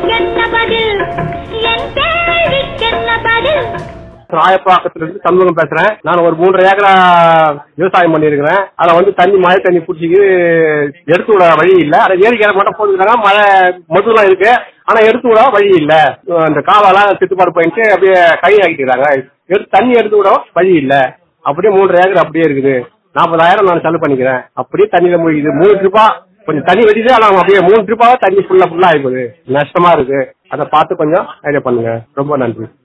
கேள்விக்கென்ன பதில் என் கேள்விக்கென்ன பதில் ராயப்பாக்கத்துல இருந்து சண்முகம் பேசுறேன் நான் ஒரு மூன்றரை ஏக்கரா விவசாயம் பண்ணிருக்கிறேன் அதுல வந்து தண்ணி மழை தண்ணி பிடிச்சிக்கு எடுத்து விட வழி இல்ல அதை ஏரிக்கரை மட்டும் போட்டுக்கிறாங்க மழை மதுலாம் இருக்கு ஆனா எடுத்து விட வழி இல்ல அந்த காவெல்லாம் சித்துப்பாடு போயிட்டு அப்படியே கை ஆக்கிட்டுறாங்க எடுத்து தண்ணி எடுத்து விட வழி இல்ல அப்படியே மூன்றரை ஏக்கர் அப்படியே இருக்குது நாற்பதாயிரம் நான் செலவு பண்ணிக்கிறேன் அப்படியே தண்ணியில மூழ்கிது மூணு ட்ரிப்பா கொஞ்சம் தண்ணி வெடிது ஆனா அப்படியே மூணு ட்ரிப்பாவே தண்ணி ஃபுல்லா ஃபுல்லா ஆயிப்போகுது நஷ்டமா இருக்கு அதை பார்த்து கொஞ்சம் ஐடியா பண்ணுங்க ரொம்ப நன்றி